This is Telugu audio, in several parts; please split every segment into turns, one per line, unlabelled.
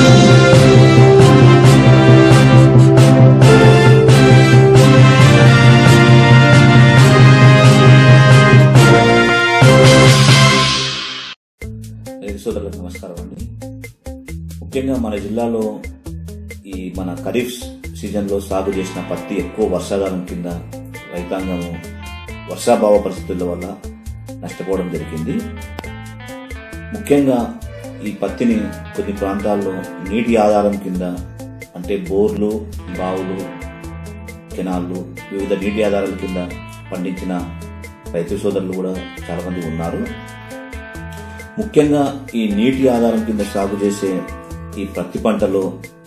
రైతు సోదరులకు నమస్కారం అండి ముఖ్యంగా మన జిల్లాలో ఈ మన ఖరీఫ్ సీజన్లో సాగు చేసిన పత్తి ఎక్కువ వర్షాకాలం కింద రైతాంగము వర్షాభావ పరిస్థితుల వల్ల నష్టపోవడం జరిగింది ముఖ్యంగా ఈ పత్తిని కొన్ని ప్రాంతాల్లో నీటి ఆధారం కింద అంటే బోర్లు బావులు కెనాళ్ళు వివిధ నీటి ఆధారాల కింద పండించిన రైతు సోదరులు కూడా చాలా మంది ఉన్నారు ముఖ్యంగా ఈ నీటి ఆధారం కింద సాగు చేసే ఈ పత్తి పంటలో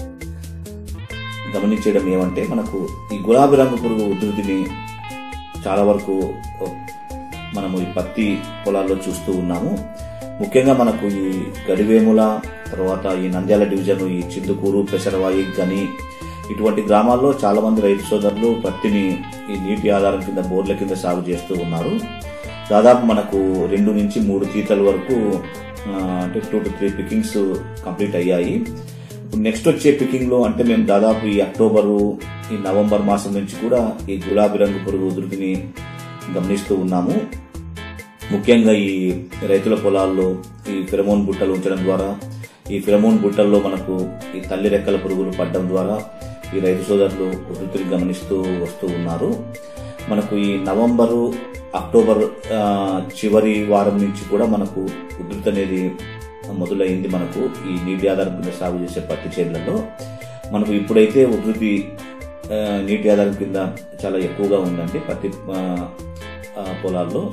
గమనించడం ఏమంటే మనకు ఈ గులాబీ రంగు పురుగు ఉధృతిని చాలా వరకు మనము ఈ పత్తి పొలాల్లో చూస్తూ ఉన్నాము ముఖ్యంగా మనకు ఈ గడివేముల తర్వాత ఈ నంద్యాల డివిజన్ ఈ చిందుకూరు పెసరవాయి గని ఇటువంటి గ్రామాల్లో చాలా మంది రైతు సోదరులు పత్తిని ఈ నీటి ఆధారం కింద బోర్ల కింద సాగు చేస్తూ ఉన్నారు దాదాపు మనకు రెండు నుంచి మూడు తీతల వరకు ఆ, అంటే two to three pickings complete అయ్యాయి ఇప్పుడు నెక్స్ట్ వచ్చే పికింగ్ లో అంటే మేము దాదాపు ఈ అక్టోబరు ఈ నవంబర్ మాసం నుంచి కూడా ఈ గులాబీ రంగు పురుగు ఉధృతిని గమనిస్తూ ఉన్నాము ముఖ్యంగా ఈ రైతుల పొలాల్లో ఈ ఫిరమోన్ బుట్టలు ఉంచడం ద్వారా ఈ ఫిరమోన్ బుట్టల్లో మనకు ఈ తల్లి రెక్కల పురుగులు పడడం ద్వారా ఈ రైతు సోదరులు ఉధృతిని గమనిస్తూ వస్తూ ఉన్నారు మనకు ఈ నవంబరు అక్టోబర్ ఆ, చివరి వారం నుంచి కూడా మనకు ఉధృతి అనేది మొదలైంది మనకు ఈ నీటి ఆధారం కింద సాగు చేసే పత్తి చేనులలో మనకు ఇప్పుడైతే ఉధృతి ఆ, నీటి ఆధారం కింద చాలా ఎక్కువగా ఉందండి పత్తి ఆ, ఆ, పొలాల్లో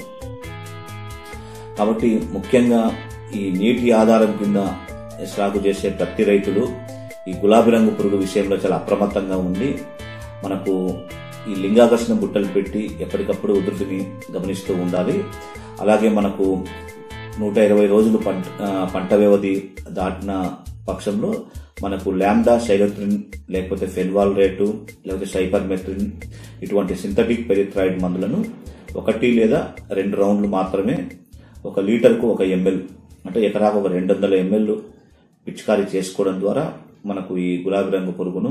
కాబట్టి ముఖ్యంగా ఈ నీటి ఆధారం కింద సాగు చేసే ప్రతి రైతులు ఈ గులాబీ రంగు పురుగు విషయంలో చాలా అప్రమత్తంగా ఉండి మనకు ఈ లింగాకర్షణ బుట్టలు పెట్టి ఎప్పటికప్పుడు ఉధృతిని గమనిస్తూ ఉండాలి అలాగే మనకు నూట ఇరవై రోజులు పంట ఆ, పంట వ్యవధి దాటిన పక్షంలో మనకు ల్యాండా సైలోత్రిన్ లేకపోతే ఫెన్వాల్ రేటు లేకపోతే సైపర్మెత్రిన్ ఇటువంటి సింథటిక్ పెరిథ్రాయిడ్ మందులను ఒకటి లేదా రెండు రౌండ్లు మాత్రమే ఒక లీటర్కు ఒక ఎంఎల్ అంటే ఎకరాకు ఒక రెండు వందల ఎంఎల్ పిచికారీ చేసుకోవడం ద్వారా మనకు ఈ గులాబీ రంగు పురుగును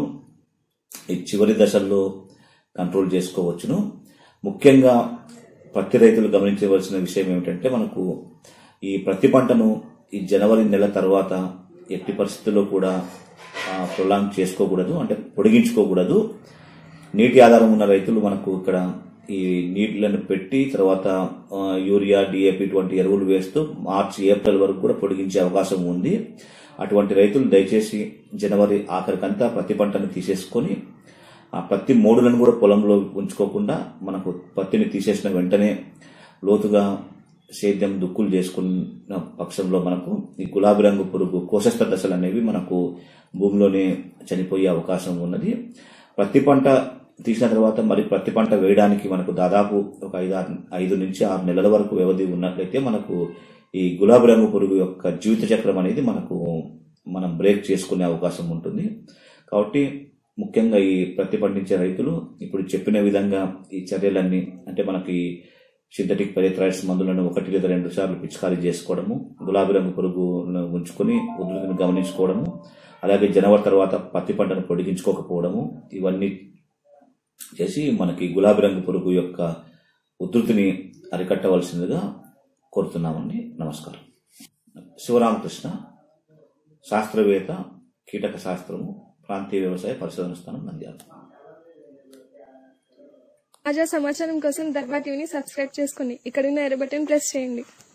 ఈ చివరి దశల్లో కంట్రోల్ చేసుకోవచ్చును ముఖ్యంగా పత్తి రైతులు గమనించవలసిన విషయం ఏమిటంటే మనకు ఈ ప్రతి పంటను ఈ జనవరి నెల తర్వాత ఎట్టి పరిస్థితుల్లో కూడా ప్రొలాంగ్ చేసుకోకూడదు అంటే పొడిగించుకోకూడదు నీటి ఆధారం ఉన్న రైతులు మనకు ఇక్కడ ఈ నీటిలను పెట్టి తర్వాత ఆ, యూరియా డిఏపి ఇటువంటి ఎరువులు వేస్తూ మార్చి ఏప్రిల్ వరకు కూడా పొడిగించే అవకాశం ఉంది అటువంటి రైతులు దయచేసి జనవరి ఆఖరికంతా ప్రతి పంటను తీసేసుకొని ఆ పత్తి మోడులను కూడా పొలంలో ఉంచుకోకుండా మనకు పత్తిని తీసేసిన వెంటనే లోతుగా సేద్యం దుక్కులు చేసుకున్న పక్షంలో మనకు ఈ గులాబీ రంగు పురుగు కోశస్థ దశలు అనేవి మనకు భూమిలోనే చనిపోయే అవకాశం ఉన్నది ప్రతి పంట తీసిన తర్వాత మరి ప్రతి పంట వేయడానికి మనకు దాదాపు ఒక ఐదు ఆరు- ఐదు నుంచి ఆరు నెలల వరకు వ్యవధి ఉన్నట్లయితే మనకు ఈ గులాబీ రంగు పురుగు యొక్క జీవిత చక్రం అనేది మనకు మనం బ్రేక్ చేసుకునే అవకాశం ఉంటుంది కాబట్టి ముఖ్యంగా ఈ ప్రతి పండించే రైతులు ఇప్పుడు చెప్పిన విధంగా ఈ చర్యలన్నీ అంటే మనకి సింథటిక్ పెరిథ్రాయిడ్స్ మందులను ఒకటి లేదా రెండు సార్లు పిచికారీ చేసుకోవడము గులాబీ రంగు పురుగును ఉంచుకొని ఉధృతిని గమనించుకోవడము అలాగే జనవరి తర్వాత పత్తి పంటను పొడిగించుకోకపోవడము ఇవన్నీ చేసి మనకి గులాబీ రంగు పురుగు యొక్క ఉధృతిని అరికట్టవలసిందిగా కోరుతున్నామండి నమస్కారం శివరామకృష్ణ శాస్త్రవేత్త కీటక శాస్త్రము ప్రాంతీయ వ్యవసాయ పరిశోధన స్థానం నంద్యాల
తాజా సమాచారం కోసం దర్బా టీవీని సబ్స్క్రైబ్ చేసుకోండి ఇక్కడ ఉన్న ఎర్ర బటన్ ప్రెస్ చేయండి